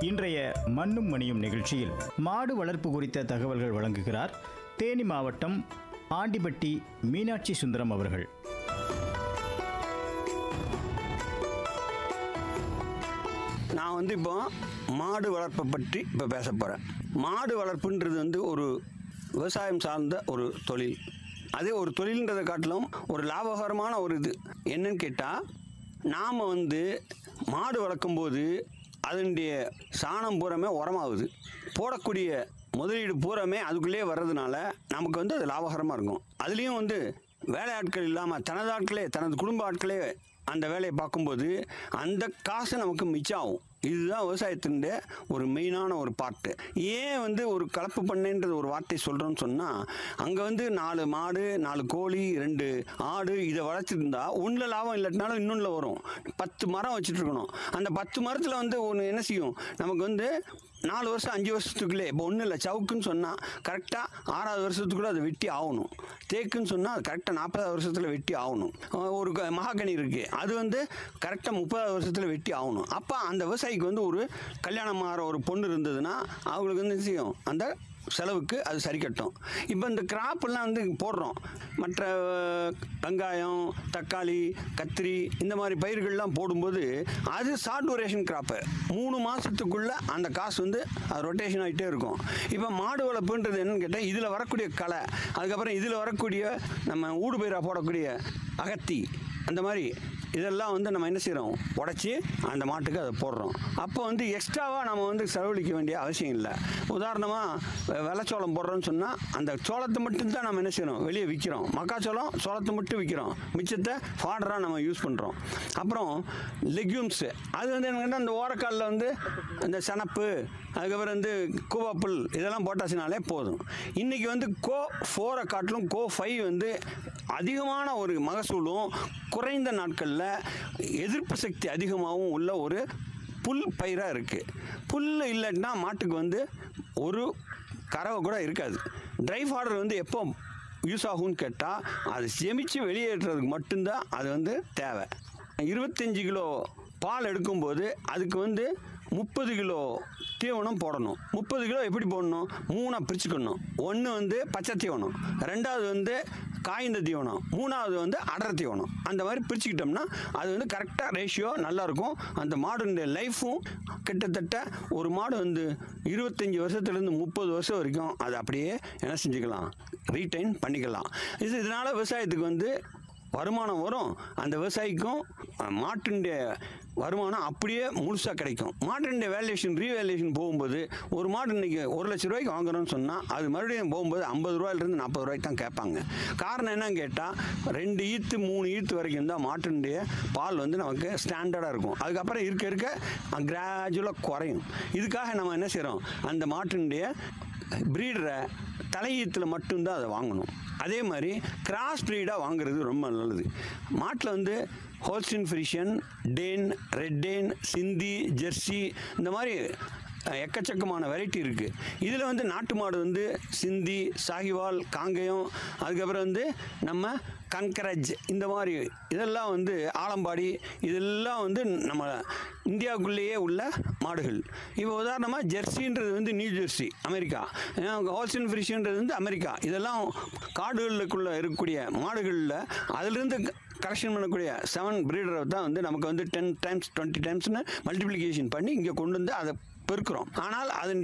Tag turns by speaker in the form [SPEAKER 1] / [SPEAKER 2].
[SPEAKER 1] இன்றைய மண்ணும் மணியும் நிகழ்ச்சியில் மாடு வளர்ப்பு குறித்த தகவல்கள் வழங்குகிறார் தேனி மாவட்டம் ஆண்டிபட்டி மீனாட்சி சுந்தரம் அவர்கள்
[SPEAKER 2] நான் வந்து இப்போ மாடு வளர்ப்பை பற்றி இப்போ பேச போகிறேன் மாடு வளர்ப்புன்றது வந்து ஒரு விவசாயம் சார்ந்த ஒரு தொழில் அதே ஒரு தொழில்ன்றதை காட்டிலும் ஒரு லாபகரமான ஒரு இது என்னன்னு கேட்டால் நாம் வந்து மாடு வளர்க்கும்போது அதனுடைய சாணம் பூராமே உரமாகுது போடக்கூடிய முதலீடு பூராமே அதுக்குள்ளேயே வர்றதுனால நமக்கு வந்து அது லாபகரமாக இருக்கும் அதுலேயும் வந்து வேலை ஆட்கள் இல்லாமல் தனது ஆட்களே தனது குடும்ப ஆட்களே அந்த வேலையை பார்க்கும்போது அந்த காசு நமக்கு மிச்சம் ஆகும் இதுதான் விவசாயத்தினுடைய ஒரு மெயினான ஒரு பார்ட்டு ஏன் வந்து ஒரு கலப்பு பண்ணைன்றது ஒரு வார்த்தை சொல்கிறோன்னு சொன்னால் அங்கே வந்து நாலு மாடு நாலு கோழி ரெண்டு ஆடு இதை வளர்த்துருந்தா ஒன்றில் லாபம் இல்லாட்டினாலும் இன்னொன்றில் வரும் பத்து மரம் வச்சுட்டு இருக்கணும் அந்த பத்து மரத்தில் வந்து ஒன்று என்ன செய்யும் நமக்கு வந்து நாலு வருஷம் அஞ்சு வருஷத்துக்குள்ளே இப்போ ஒன்றும் இல்லை சவுக்குன்னு சொன்னால் கரெக்டாக ஆறாவது வருஷத்துக்குள்ளே அதை வெட்டி ஆகணும் தேக்குன்னு சொன்னால் அது கரெக்டாக நாற்பதாவது வருஷத்தில் வெட்டி ஆகணும் அஹ் ஒரு க- மகாகனி இருக்குது அது வந்து கரெக்டாக முப்பதாவது வருஷத்தில் வெட்டி ஆகணும் அப்போ அந்த விவசாயிக்கு வந்து ஒரு கல்யாணம் ஆகிற ஒரு பொண்ணு இருந்ததுன்னா அவங்களுக்கு வந்து என்ன செய்யும் அந்த செலவுக்கு அது சரி கட்டும் இப்போ இந்த கிராப்பெல்லாம் வந்து போடுறோம் மற்ற அஹ், வெங்காயம் தக்காளி கத்திரி இந்த மாதிரி பயிர்கள்லாம் போடும்போது அது ஷார்ட் டூரேஷன் கிராப்பு மூணு மாதத்துக்குள்ளே அந்த காசு வந்து அது ரொட்டேஷன் ஆகிட்டே இருக்கும் இப்போ மாடு வளர்ப்புன்றது என்னன்னு கேட்டால் இதில் வரக்கூடிய களை அதுக்கப்புறம் இதில் வரக்கூடிய நம்ம ஊடுபயிராக போடக்கூடிய அகத்தி அந்த மாதிரி இதெல்லாம் வந்து நம்ம என்ன செய்கிறோம் உடச்சி அந்த மாட்டுக்கு அதை போடுறோம் அப்போ வந்து எக்ஸ்ட்ராவாக நம்ம வந்து செலவழிக்க வேண்டிய அவசியம் இல்லை உதாரணமாக வெள்ளச்சோளம் போடுறோன்னு சொன்னால் அந்த சோளத்தை மட்டும்தான் நம்ம என்ன செய்கிறோம் வெளியே விற்கிறோம் மக்காச்சோளம் சோளத்தை மட்டும் விற்கிறோம் மிச்சத்தை ஃபாடராக நம்ம யூஸ் பண்ணுறோம் அப்புறம் லெக்யூம்ஸு அது வந்து என்னன்னா அந்த ஓரக்காலில் வந்து இந்த சனப்பு அதுக்கப்புறம் வந்து கூவாப்புல் இதெல்லாம் போட்டாச்சுனாலே போதும் இன்றைக்கி வந்து கோ ஃபோரை காட்டிலும் கோ ஃபைவ் வந்து அதிகமான ஒரு மகசூலும் குறைந்த நாட்களில் எதிர்ப்பு சக்தி அதிகமாகவும் உள்ள ஒரு புல் பயிராக இருக்குது புல் இல்லைன்னா மாட்டுக்கு வந்து ஒரு கறவை கூட இருக்காது ட்ரை ஃபாடர் வந்து எப்போ யூஸ் ஆகும்னு கேட்டால் அது செமிச்சு வெளியேற்றுறதுக்கு மட்டும்தான் அது வந்து தேவை இருபத்தஞ்சி கிலோ பால் எடுக்கும்போது அதுக்கு வந்து முப்பது கிலோ தீவனம் போடணும் முப்பது கிலோ எப்படி போடணும் மூணாக பிரிச்சுக்கணும் ஒன்று வந்து பச்சை தீவனம் ரெண்டாவது வந்து காய்ந்த தீவனம் மூணாவது வந்து அடர் தீவனம் அந்த மாதிரி பிரிச்சுக்கிட்டோம்னா அது வந்து கரெக்டாக ரேஷியோ நல்லாயிருக்கும் அந்த மாடுடைய லைஃப்பும் கிட்டத்தட்ட ஒரு மாடு வந்து இருபத்தஞ்சி வருஷத்துலேருந்து முப்பது வருஷம் வரைக்கும் அது அப்படியே என்ன செஞ்சுக்கலாம் ரீட்டைன் பண்ணிக்கலாம் இது இதனால் விவசாயத்துக்கு வந்து வருமானம் வரும் அந்த விவசாயிக்கும் அஹ், மாட்டினுடைய வருமானம் அப்படியே முழுசாக கிடைக்கும் மாட்டினுடைய வேல்யூஷன் ரீவேல்யூஷன் போகும்போது ஒரு மாடு இன்னைக்கு ஒரு லட்ச ரூபாய்க்கு வாங்குறோம்னு சொன்னால் அது மறுபடியும் போகும்போது ஐம்பது ரூபாயிலிருந்து நாற்பது ரூபாய்க்கு தான் கேட்பாங்க காரணம் என்னன்னு கேட்டால் ரெண்டு ஈத்து மூணு ஈத்து வரைக்கும் தான் மாட்டினுடைய பால் வந்து நமக்கு ஸ்டாண்டர்டாக இருக்கும் அதுக்கப்புறம் இருக்க இருக்க கிராஜுவலாக குறையும் இதுக்காக நம்ம என்ன செய்கிறோம் அந்த மாட்டினுடைய ப்ரீடரை தலையீத்தில் மட்டும்தான் அதை வாங்கணும் அதே மாதிரி கிராஸ் ப்ரீடாக வாங்குறது ரொம்ப நல்லது மாட்டில் வந்து Holstein Friesian Dane red Dane Sindhi Jersey இந்த மாதிரி அஹ், எக்கச்சக்கமான வெரைட்டி இருக்குது இதில் வந்து நாட்டு மாடு வந்து சிந்தி சாகிவால் காங்கேயம் அதுக்கப்புறம் வந்து நம்ம கன்கரஜ் இந்த மாதிரி இதெல்லாம் வந்து ஆலம்பாடி இதெல்லாம் வந்து நம்ம இந்தியாவுக்குள்ளேயே உள்ள மாடுகள் இப்போ உதாரணமாக ஜெர்சின்றது வந்து நியூ ஜெர்சி அமெரிக்கா ஹோல்ஸ்டின் ஃப்ரிஷன்றது வந்து அமெரிக்கா இதெல்லாம் காடுகளுக்குள்ளே இருக்கக்கூடிய மாடுகளில் அதிலிருந்து கரெக்ஷன் பண்ணக்கூடிய செவன் பிரீடரை தான் வந்து நமக்கு வந்து டென் டைம்ஸ் டுவெண்ட்டி டைம்ஸ்னு மல்டிப்ளிகேஷன் பண்ணி இங்கே கொண்டு வந்து அதை பெருக்கிறோம் ஆனால் அதன்